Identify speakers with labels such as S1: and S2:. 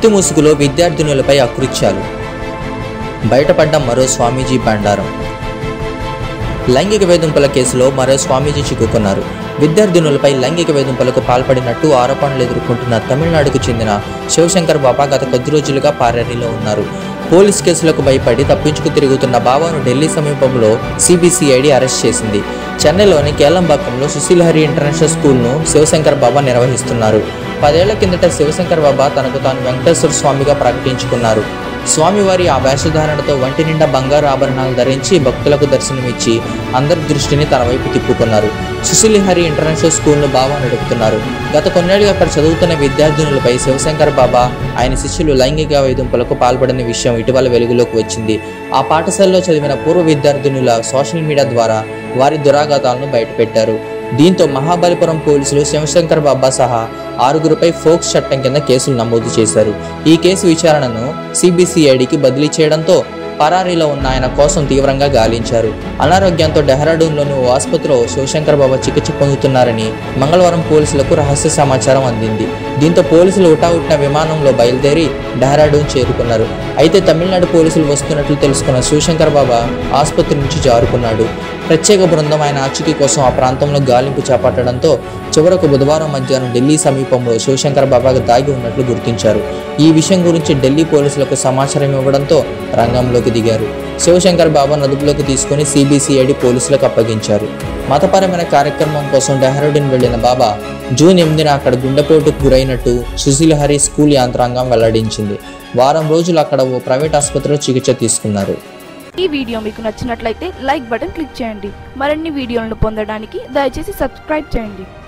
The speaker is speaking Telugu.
S1: మత్తి ముసుగులో విద్యార్థినులపై అకృత్యాలు బయటపడ్డ మరో స్వామీజీ బండారం లైంగిక వేధింపుల కేసులో మరో స్వామీజీ చిక్కుకున్నారు విద్యార్థినులపై లైంగిక వేధింపులకు పాల్పడినట్టు ఆరోపణలు ఎదుర్కొంటున్న తమిళనాడుకు చెందిన శివశంకర్ బాబా గత కొద్ది రోజులుగా పారారీలో ఉన్నారు పోలీస్ కేసులకు భయపడి తప్పించుకు తిరుగుతున్న బాబాను ఢిల్లీ సమీపంలో సిబిసిఐడి అరెస్ట్ చేసింది చెన్నైలోని కేలంబాకంలో సుశీలహరి ఇంటర్నేషనల్ స్కూల్ను శివశంకర్ బాబా నిర్వహిస్తున్నారు పదేళ్ల కిందట శివశంకర్ బాబా తనకు తాను వెంకటేశ్వర స్వామిగా ప్రకటించుకున్నారు స్వామివారి ఆ వేషధారణతో వంటి నిండా బంగారు ఆభరణాలు ధరించి భక్తులకు దర్శనమిచ్చి అందరి దృష్టిని తన వైపు తిప్పుకున్నారు సుశీలిహరి ఇంటర్నేషనల్ స్కూల్ను బాబా నడుపుతున్నారు గత కొన్నేళ్లుగా అక్కడ చదువుతున్న విద్యార్థినులపై శివశంకర్ బాబా ఆయన శిష్యులు లైంగిక వేధింపులకు పాల్పడిన విషయం ఇటీవల వెలుగులోకి వచ్చింది ఆ పాఠశాలలో చదివిన పూర్వ విద్యార్థినుల సోషల్ మీడియా ద్వారా వారి దురాఘాతాలను బయటపెట్టారు దీంతో మహాబలిపురం పోలీసులు శివశంకర్ బాబా సహా ఆరుగురుపై ఫోక్స్ చట్టం కింద కేసులు నమోదు చేశారు ఈ కేసు విచారణను సిబిసిఐడికి బదిలీ చేయడంతో పరారీలో ఉన్న ఆయన కోసం తీవ్రంగా గాలించారు అనారోగ్యంతో డెహ్రాడూన్లోని ఓ ఆసుపత్రిలో శివశంకర్ బాబా చికిత్స పొందుతున్నారని మంగళవారం పోలీసులకు రహస్య సమాచారం అందింది దీంతో పోలీసులు ఉటావుట్టిన విమానంలో బయలుదేరి డెహ్రాడూన్ చేరుకున్నారు అయితే తమిళనాడు పోలీసులు వస్తున్నట్లు తెలుసుకున్న శివశంకర్ బాబా ఆసుపత్రి నుంచి జారుకున్నాడు ప్రత్యేక బృందం ఆయన ఆచూకీ కోసం ఆ ప్రాంతంలో గాలింపు చేపట్టడంతో చివరకు బుధవారం మధ్యాహ్నం ఢిల్లీ సమీపంలో శివశంకర్ బాబాకు దాగి ఉన్నట్లు గుర్తించారు ఈ విషయం గురించి ఢిల్లీ పోలీసులకు సమాచారం ఇవ్వడంతో రంగంలోకి దిగారు శివశంకర్ బాబా నదుపులోకి తీసుకుని సిబిసిఐడి పోలీసులకు అప్పగించారు మతపరమైన కార్యక్రమం కోసం డెహ్రాడూన్ వెళ్లిన బాబా జూన్ ఎనిమిదిన అక్కడ గుండెపోటుకు గురైనట్టు సుశీలహరి స్కూల్ యాంత్రాంగం వెల్లడించింది వారం రోజులు అక్కడ ఓ ప్రైవేట్ ఆసుపత్రిలో చికిత్స తీసుకున్నారు
S2: ఈ వీడియో మీకు నచ్చినట్లయితే లైక్ బటన్ క్లిక్ చేయండి మరిన్ని వీడియోలను పొందడానికి దయచేసి సబ్స్క్రైబ్ చేయండి